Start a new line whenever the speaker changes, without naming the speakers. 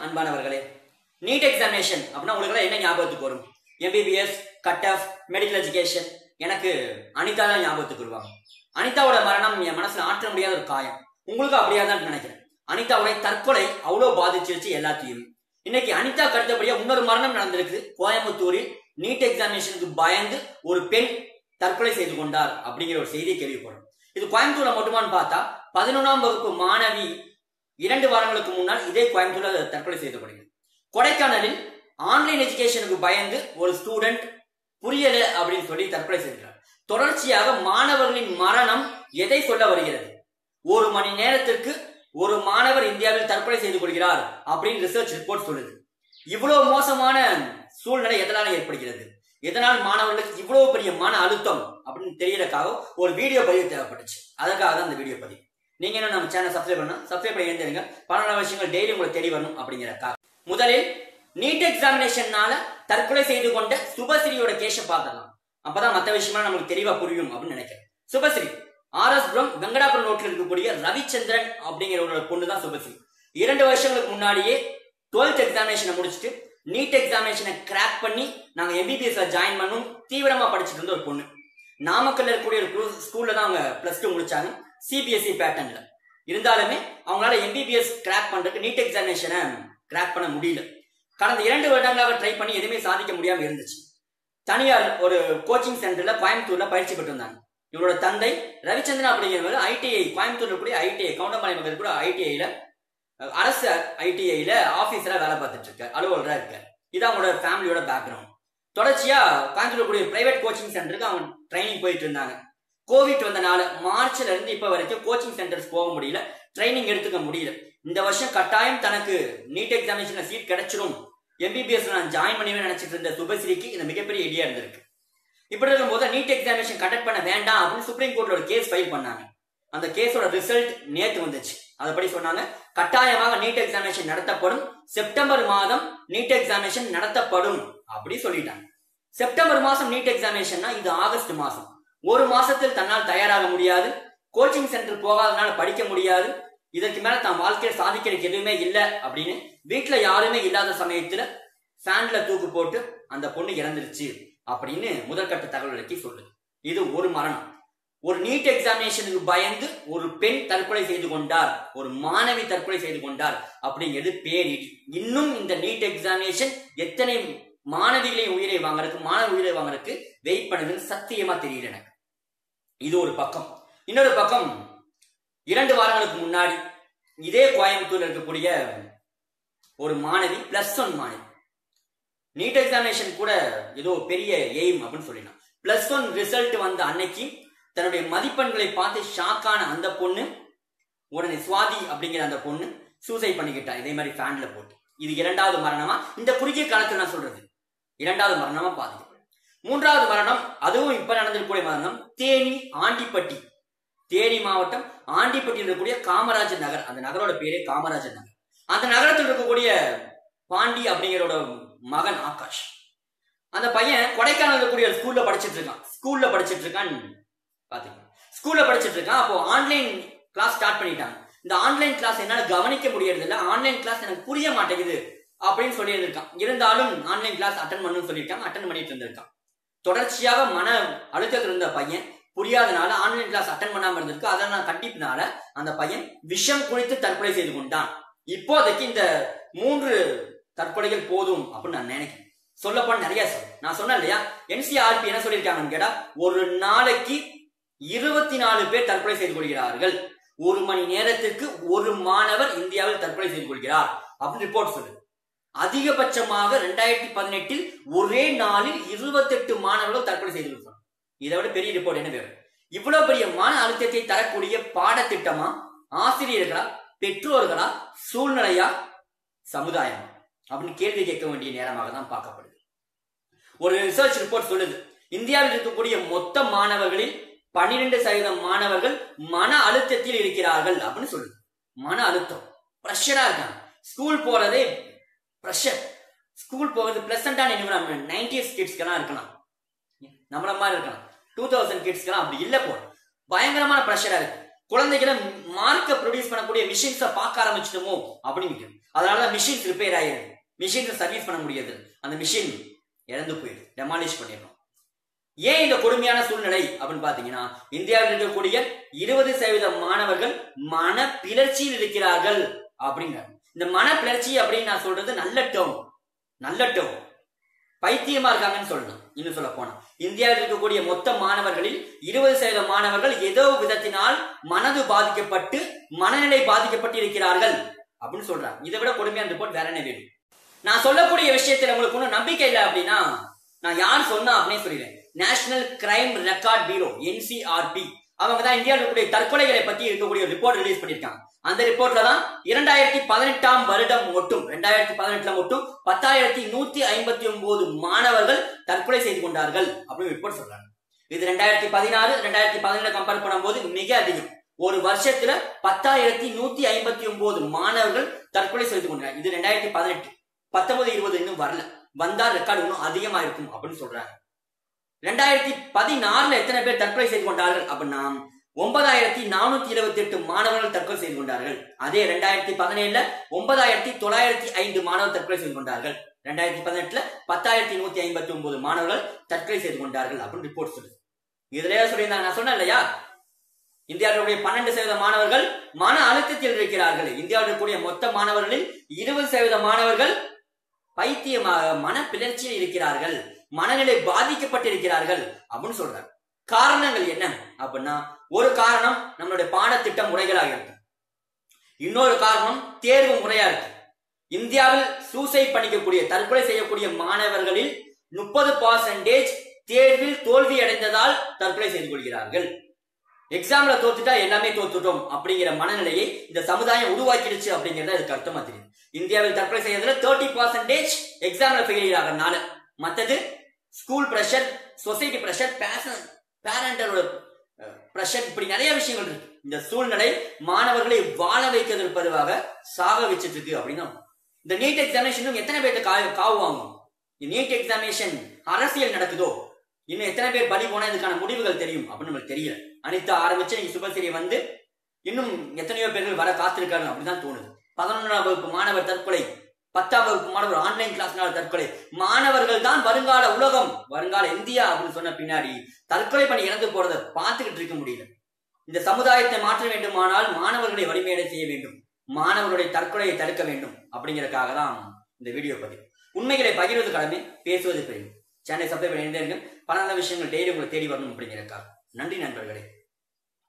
அன்பானவர்களே NEET examination அப்படின்னா உங்களுக்கு என்ன ஞாபகத்துக்கு வரும் MBBS cut off medical education எனக்கு அனிதா தான் ஞாபகத்துக்கு வருவாங்க அனிதாவோட மரணம் என் மனசுல ஆற்ற முடியாத ஒரு காயம் உங்களுக்கு அப்படியா தான் நினைக்கிறேன் அனிதாவுடைய தற்கொலை அவ்வளவு பாதிச்சிருச்சு எல்லாத்தையும் இன்னைக்கு அனிதா கருத்தபடியா இன்னொரு மரணம் நடந்திருக்கு கோயம்புத்தூரில் நீட் எக்ஸாமினேஷனுக்கு பயந்து ஒரு பெண் தற்கொலை செய்து கொண்டார் அப்படிங்கிற ஒரு செய்தியை கேள்விப்படுறோம் இது கோயம்புத்தூர்ல மட்டுமான்னு பார்த்தா பதினொன்றாம் வகுப்பு மாணவி இரண்டு வாரங்களுக்கு முன்னால் இதே கோயம்புத்தூர்ல தற்கொலை செய்யப்படுகிறது கொடைக்கானலில் ஆன்லைன் எஜுகேஷனுக்கு பயந்து ஒரு ஸ்டூடெண்ட் புரியல அப்படின்னு சொல்லி தற்கொலை செய்கிறார் தொடர்ச்சியாக மாணவர்களின் மரணம் எதை சொல்ல வருகிறது ஒரு மணி நேரத்திற்கு ஒரு மாணவர் இந்தியாவில் தற்கொலை செய்து கொள்கிறார் அப்படின்னு ரிசர்ச் ரிப்போர்ட் சொல்லுது இவ்வளவு மோசமான சூழ்நிலை எதனால ஏற்படுகிறது எதனால் மாணவர்களுக்கு இவ்வளவு பெரிய மன அழுத்தம் அப்படின்னு தெரியறதுக்காக ஒரு வீடியோ பதிவு தேவைப்பட்டுச்சு அதற்காக தான் அந்த வீடியோ பதிவு நீங்க என்ன நம்ம சேனல் சப்ஸ்கிரைப் பண்ணா சப்ஸ்கிரைப் பண்ணி எழுந்திருங்க பல நல்ல விஷயங்கள் டெய்லி உங்களுக்கு தெரிய வரணும் அப்படிங்கிறக்காக முதலில் நீட் எக்ஸாமினேஷன்னால தற்கொலை செய்து கொண்ட சுபஸ்ரீயோட கேஷ பார்க்கலாம் அப்பதான் மற்ற விஷயமா நமக்கு தெளிவா புரியும் அப்படின்னு நினைக்கிறேன் சுபஸ்ரீ ஆர் எஸ் புரம் வெங்கடாபுரம் ரோட்ல இருக்கக்கூடிய ரவிச்சந்திரன் அப்படிங்கிற ஒரு பொண்ணு தான் சுபஸ்ரீ இரண்டு வருஷங்களுக்கு முன்னாடியே டுவெல்த் எக்ஸாமினேஷனை முடிச்சுட்டு நீட் எக்ஸாமினேஷனை கிராக் பண்ணி நாங்க எம்பிபிஎஸ்ல ஜாயின் பண்ணும் தீவிரமா படிச்சுட்டு இருந்த ஒரு பொண்ணு நாமக்கல்ல இருக்கக்கூடிய ஒரு ஸ்கூல்ல தான் அவங்க பிளஸ் டூ முடிச்சாங்க சிபிஎஸ்இ பேட்டர்ன்ல இருந்தாலுமே அவங்களால எம்பிபிஎஸ் கிராக் பண்றதுக்கு நீட் எக்ஸாமினேஷனை கிராக் பண்ண முடியல கடந்த இரண்டு வருடங்களாக ட்ரை பண்ணி எதுவுமே சாதிக்க முடியாம இருந்துச்சு தனியார் ஒரு கோச்சிங் சென்டர்ல கோயம்புத்தூர்ல பயிற்சி பெற்று வந்தாங்க இவரோட தந்தை ரவிச்சந்திரன் அப்படிங்கிறவர் ஐடிஐ கோயம்புத்தூர்ல கூடிய ஐடிஐ கவுண்டம்பாளையம் கூட ஐடிஐல அரசு ஐடிஐல ஆபீஸ்ல வேலை பார்த்துட்டு இருக்காரு அலுவலரா இருக்காரு இது அவங்களோட ஃபேமிலியோட பேக்ரவுண்ட் தொடர்ச்சியா கோயம்புத்தூர் கூடிய பிரைவேட் கோச்சிங் சென்டருக்கு அவங்க ட்ரைனிங் போயிட்டு இருந்தாங்க கோவிட் வந்தனால மார்ச்ல இருந்து இப்ப வரைக்கும் கோச்சிங் சென்டர்ஸ் போக முடியல ட்ரைனிங் எடுத்துக்க முடியல இந்த வருஷம் கட்டாயம் தனக்கு நீட் எக்ஸாமினேஷன்ல சீட் கிடைச்சிடும் எம்பிபிஎஸ் நான் ஜாயின் பண்ணி நினைச்சிட்டு இருந்த சுபஸ்ரீக்கு இந்த மிகப்பெரிய ஐடியா இருந்திருக்கு இப்படி இருக்கும்போது நீட் எக்ஸாமினேஷன் கண்டக்ட் பண்ண வேண்டாம் அப்படின்னு சுப்ரீம் கோர்ட்ல ஒரு கேஸ் ஃபைல் பண்ணாங்க அந்த கேஸோட ரிசல்ட் நேத்து வந்துச்சு அதப்படி சொன்னாங்க கட்டாயமாக நீட் எக்ஸாமினேஷன் நடத்தப்படும் செப்டம்பர் மாதம் நீட் எக்ஸாமினேஷன் நடத்தப்படும் அப்படி சொல்லிட்டாங்க செப்டம்பர் மாசம் நீட் எக்ஸாமினேஷன்னா இது ஆகஸ்ட் மாசம் ஒரு மாசத்தில் தன்னால் தயாராக முடியாது கோச்சிங் சென்டர் போகாதனால படிக்க முடியாது இதற்கு மேல தான் வாழ்க்கையில சாதிக்கிறதுக்கு எதுவுமே இல்ல அப்படின்னு வீட்டுல யாருமே இல்லாத சமயத்துல ஃபேன்ல தூக்கு போட்டு அந்த பொண்ணு இறந்துருச்சு அப்படின்னு முதற்கட்ட தகவல் அறிக்கை சொல்லுது இது ஒரு மரணம் ஒரு நீட் எக்ஸாமினேஷனுக்கு பயந்து ஒரு பெண் தற்கொலை செய்து கொண்டார் ஒரு மாணவி தற்கொலை செய்து கொண்டார் அப்படிங்கிறது பேரிடி இன்னும் இந்த நீட் எக்ஸாமினேஷன் எத்தனை மாணவிகளின் உயிரை வாங்குறதுக்கு மாணவ உயிரை வாங்குறதுக்கு வெயிட் பண்ணுதுன்னு சத்தியமா தெரியல எனக்கு இது ஒரு பக்கம் இன்னொரு பக்கம் இரண்டு வாரங்களுக்கு முன்னாடி இதே கோயம்புத்தூர்ல இருக்கக்கூடிய ஒரு மாணவி பிளஸ் ஒன் மாணவி நீட் எக்ஸாமினேஷன் கூட ஏதோ பெரிய எய்ம் அப்படின்னு சொல்லிடலாம் பிளஸ் ஒன் ரிசல்ட் வந்த அன்னைக்கு தன்னுடைய மதிப்பெண்களை பார்த்து ஷாக்கான அந்த பொண்ணு உடனே சுவாதி அப்படிங்கிற அந்த பொண்ணு சூசைட் பண்ணிக்கிட்டா இதே மாதிரி ஃபேன்ல போட்டு இது இரண்டாவது மரணமா இந்த குறுகிய காலத்தில் நான் சொல்றது இரண்டாவது மரணமா பாதிக்கப்படும் மூன்றாவது மரணம் அதுவும் இப்ப நடந்திருக்கக்கூடிய மரணம் தேனி ஆண்டிப்பட்டி தேனி மாவட்டம் ஆண்டிப்பட்டியில் இருக்கக்கூடிய காமராஜர் நகர் அந்த நகரோட பேரே காமராஜர் நகர் அந்த நகரத்தில் இருக்கக்கூடிய பாண்டி அப்படிங்கிறோட மகன் ஆகாஷ் அந்த பையன் கொடைக்கானல் இருக்கக்கூடிய ஸ்கூல்ல படிச்சிட்டு இருக்கான் ஸ்கூல்ல படிச்சிட்டு இருக்கான் பாத்தீங்க ஸ்கூல்ல படிச்சிட்டு இருக்கான் அப்போ ஆன்லைன் கிளாஸ் ஸ்டார்ட் பண்ணிட்டாங்க இந்த ஆன்லைன் கிளாஸ் என்னால கவனிக்க முடியறது இல்ல ஆன்லைன் கிளாஸ் எனக்கு புரிய மாட்டேங்குது அப்படின்னு சொல்லி இருந்திருக்கான் இருந்தாலும் ஆன்லைன் கிளாஸ் அட்டன் பண்ணணும்னு சொல்லியிருக்காங்க அட்டன் பண்ணிட்டு இருந்திருக்கான் தொடர்ச்சியாக மன அழுத்தத்தில் இருந்த பையன் புரியாதனால ஆன்லைன் கிளாஸ் அட்டன் பண்ணாம இருந்திருக்கு அதனால கண்டிப்புனால அந்த பையன் விஷம் குடித்து தற்கொலை செய்து கொண்டான் இப்போதைக்கு இந்த மூன்று தற்கொலைகள் போதும் அப்படின்னு நான் நினைக்கிறேன் சொல்லப்போன நிறைய சொல் நான் சொன்னேன் இல்லையா என்சிஆர்பி என்ன சொல்லியிருக்காங்கன்னு கேட்டா ஒரு நாளைக்கு இருபத்தி நாலு பேர் தற்கொலை செய்து கொள்கிறார்கள் ஒரு மணி நேரத்திற்கு ஒரு மாணவர் இந்தியாவில் தற்கொலை செய்து கொள்கிறார் அப்படின்னு ரிப்போர்ட் சொல்லுது அதிகபட்சமாக ரெண்டாயிரத்தி பதினெட்டில் ஒரே நாளில் இருபத்தெட்டு மாணவர்கள் தற்கொலை செய்து கொள்கிறார் இதை விட பெரிய ரிப்போர்ட் என்ன வேணும் இவ்வளவு பெரிய மன அழுத்தத்தை தரக்கூடிய பாடத்திட்டமா ஆசிரியர்களா பெற்றோர்களா சூழ்நிலையா சமுதாயம் அப்படின்னு கேள்வி கேட்க வேண்டிய நேரமாக தான் பார்க்கப்படுது ஒரு ரிசர்ச் ரிப்போர்ட் சொல்லுது இந்தியாவில் இருக்கக்கூடிய மொத்த மாணவர்களில் பன்னிரெண்டு சதவீதம் மாணவர்கள் மன அழுத்தத்தில் இருக்கிறார்கள் அப்படின்னு சொல்லுது மன அழுத்தம் ப்ரெஷரா இருக்காங்க ஸ்கூல் போறதே ப்ரெஷர் ஸ்கூல் போகிறது பிளசண்டான என்விரான்மெண்ட் நைன்டிஸ் கிட்ஸ்க்கெல்லாம் இருக்கலாம் நம்மள மாதிரி இருக்கலாம் டூ தௌசண்ட் கிட்ஸ்க்கெல்லாம் அப்படி இல்ல போல பயங்கரமான ப்ரெஷரா இருக்கு குழந்தைகளை மார்க்க ப்ரொடியூஸ் பண்ணக்கூடிய மிஷின்ஸை பார்க்க ஆரம்பிச்சிட்டோமோ அப்படின்னு அதனால மிஷின்ஸ் ரிப்பேர் ஆயிடுது மிஷின்ஸை சர்வீஸ் பண்ண முடியாது அந்த மிஷின் இறந்து போயிடுது டெமாலிஷ் பண்ணிடணும் ஏன் இந்த கொடுமையான சூழ்நிலை அப்படின்னு பாத்தீங்கன்னா இந்தியாவில் இருக்கக்கூடிய இருபது சதவீத மாணவர்கள் மன பிளர்ச்சியில் இருக்கிறார்கள் அப்படிங்க இந்த மன பிளர்ச்சி அப்படின்னு நான் சொல்றது நல்ல டேர்ம் நல்ல டேர்ம் பைத்தியமா இருக்காங்கன்னு சொல்லணும் இன்னும் சொல்ல போனா இந்தியாவில் இருக்கக்கூடிய மொத்த மாணவர்களில் இருபது சதவீத மாணவர்கள் ஏதோ விதத்தினால் மனது பாதிக்கப்பட்டு மனநிலை பாதிக்கப்பட்டு இருக்கிறார்கள் அப்படின்னு சொல்றாங்க இதை விட கொடுமையான ரிப்போர்ட் வேற என்ன வேணும் நான் சொல்லக்கூடிய விஷயத்துல உங்களுக்கு ஒன்றும் நம்பிக்கை இல்லை அப்படின்னா நான் யார் சொன்னா அப்படின்னு சொல்லிடுறேன் National Crime Record Bureau NCRB அவங்க தான் இந்தியாவில் இருக்கக்கூடிய தற்கொலைகளை பத்தி இருக்கக்கூடிய ரிப்போர்ட் ரிலீஸ் பண்ணிருக்காங்க அந்த ரிப்போர்ட்ல தான் இரண்டாயிரத்தி பதினெட்டாம் வருடம் மட்டும் ரெண்டாயிரத்தி பதினெட்டுல மட்டும் பத்தாயிரத்தி நூத்தி ஐம்பத்தி ஒன்பது மாணவர்கள் தற்கொலை செய்து கொண்டார்கள் அப்படின்னு ரிப்போர்ட் சொல்றாங்க இது ரெண்டாயிரத்தி பதினாறு ரெண்டாயிரத்தி பதினேழு கம்பேர் பண்ணும்போது மிக அதிகம் ஒரு வருஷத்துல பத்தாயிரத்தி நூத்தி ஐம்பத்தி ஒன்பது மாணவர்கள் தற்கொலை செய்து கொண்டாங்க இது ரெண்டாயிரத்தி பதினெட்டு பத்தொன்பது இருபது இன்னும் வரல வந்தா ரெக்கார்டு இன்னும் அதிகமா இருக்கும் அப்படின்னு சொல்றாங்க ரெண்டாயிரத்தி பதினாறுல எத்தனை பேர் தற்கொலை செய்து கொண்டார்கள் அப்படின்னா ஒன்பதாயிரத்தி நானூத்தி இருபத்தி எட்டு மாணவர்கள் தற்கொலை செய்து கொண்டார்கள் அதே ரெண்டாயிரத்தி பதினேழுல ஒன்பதாயிரத்தி தொள்ளாயிரத்தி ஐந்து மாணவர்கள் தற்கொலை செய்து கொண்டார்கள் ரெண்டாயிரத்தி பதினெட்டுல பத்தாயிரத்தி நூத்தி ஐம்பத்தி ஒன்பது மாணவர்கள் தற்கொலை செய்து கொண்டார்கள் அப்படின்னு ரிப்போர்ட் சொல்லுது இதுலயே சொல்லியிருந்தாங்க நான் சொன்னேன் இல்லையா இந்தியாவுடைய பன்னெண்டு சதவீத மாணவர்கள் மன அழுத்தத்தில் இருக்கிறார்கள் இந்தியாவில் இருக்கக்கூடிய மொத்த மாணவர்களில் இருபது சதவீத மாணவர்கள் பைத்தியமாக மன பிளர்ச்சியில் இருக்கிறார்கள் மனநிலை பாதிக்கப்பட்டிருக்கிறார்கள் அப்படின்னு சொல்றாங்க காரணங்கள் என்ன அப்படின்னா ஒரு காரணம் நம்மளுடைய பாடத்திட்ட முறைகளாக இருக்கு இன்னொரு காரணம் தேர்வு முறையா இருக்கு இந்தியாவில் சூசைட் பண்ணிக்கக்கூடிய தற்கொலை செய்யக்கூடிய மாணவர்களில் முப்பது பர்சன்டேஜ் தேர்வில் தோல்வி அடைந்ததால் தற்கொலை செய்து கொள்கிறார்கள் எக்ஸாம்ல தோத்துட்டா எல்லாமே தோத்துட்டோம் அப்படிங்கிற மனநிலையை இந்த சமுதாயம் உருவாக்கிடுச்சு அப்படிங்கறத அதுக்கு அர்த்தமா தெரியுது இந்தியாவில் தற்கொலை செய்யறதுல தேர்ட்டி பர்சன்டேஜ் எக்ஸாம்ல ஃபெயிலியர் ஆகிறதுனால மத்தது ஸ்கூல் ப்ரெஷர் சொசைட்டி ப்ரெஷர் பேசன் பேரண்டரோட ப்ரெஷர் இப்படி நிறைய விஷயங்கள் இருக்கு இந்த சூழ்நிலை மாணவர்களை வாழ வைக்கிறது பதிவாக சாக வச்சிட்டு இருக்கு அப்படின்னா இந்த நீட் எக்ஸாமினேஷன் எத்தனை பேர்த்து காவு காவு வாங்கும் நீட் எக்ஸாமினேஷன் அரசியல் நடக்குதோ இன்னும் எத்தனை பேர் பலி போனா இதுக்கான முடிவுகள் தெரியும் அப்படின்னு நம்மளுக்கு தெரியல அனிதா ஆரம்பிச்சு நீங்க சுபசிரி வந்து இன்னும் எத்தனையோ பேர்கள் வர காத்திருக்காங்க அப்படிதான் தோணுது பதினொன்றாம் வகுப்பு மாணவர் தற்கொலை பத்தாம் வகுப்பு மாணவர் ஆன்லைன் கிளாஸ்னால தற்கொலை மாணவர்கள் தான் வருங்கால உலகம் வருங்கால இந்தியா அப்படின்னு சொன்ன பின்னாடி தற்கொலை பண்ணி இறந்து போறதை பார்த்துக்கிட்டு இருக்க முடியல இந்த சமுதாயத்தை மாற்ற வேண்டுமானால் மாணவர்களை வலிமையடை செய்ய வேண்டும் மாணவர்களுடைய தற்கொலையை தடுக்க வேண்டும் அப்படிங்கறதுக்காக தான் இந்த வீடியோ பதிவு உண்மைகளை பகிர்வது கடமை பேசுவது பெரும் சேனலை சப்ஸ்கிரைப் பண்ணி பல நல்ல விஷயங்கள் டெய்லி உங்களை தேடி வரணும் அப்படிங்கிறதுக்காக நன்றி நண்பர்களே